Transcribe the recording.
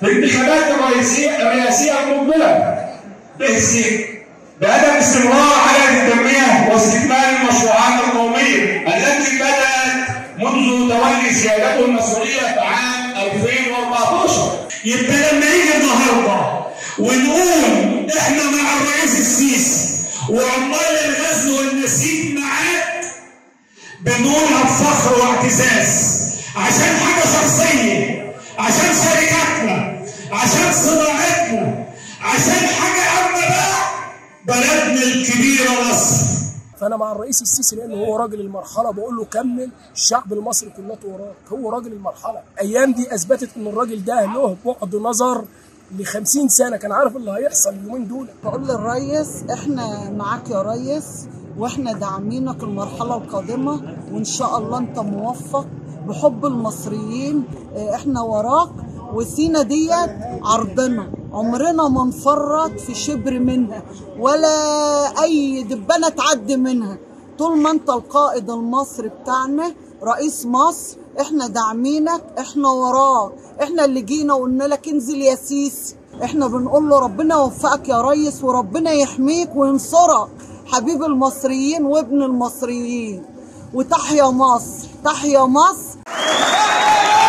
في الانتخابات الرئيسية الرئاسية المقبلة بحث بهدف استمرار حالة التنمية واستكمال المشروعات القومية التي بدأت منذ تولي سيادته المسؤولية في عام 2014 يبقى لما يجي النهارده ونقول احنا مع الرئيس السيسي وعمال الغزل والنسيج معاك بنقولها بفخر واعتزاز عشان حاجه شخصيه عشان شركاتنا عشان صناعتنا عشان حاجه اهم بقى بلدنا الكبيره مصر فانا مع الرئيس السيسي لانه هو راجل المرحله بقول له كمل الشعب المصري كله وراك هو راجل المرحله الايام دي اثبتت ان الراجل ده له بعد نظر ل 50 سنه كان عارف اللي هيحصل اليومين دول بقول للريس احنا معاك يا ريس واحنا داعمينك المرحله القادمه وان شاء الله انت موفق بحب المصريين اه، احنا وراك وسينا ديت عرضنا عمرنا ما نفرط في شبر منها ولا اي دبانه تعدي منها طول ما انت القائد المصري بتاعنا رئيس مصر احنا داعمينك احنا وراك احنا اللي جينا وقلنا لك انزل يا سيسي احنا بنقول له ربنا يوفقك يا ريس وربنا يحميك وينصرك حبيب المصريين وابن المصريين وتحيا مصر تحيا مصر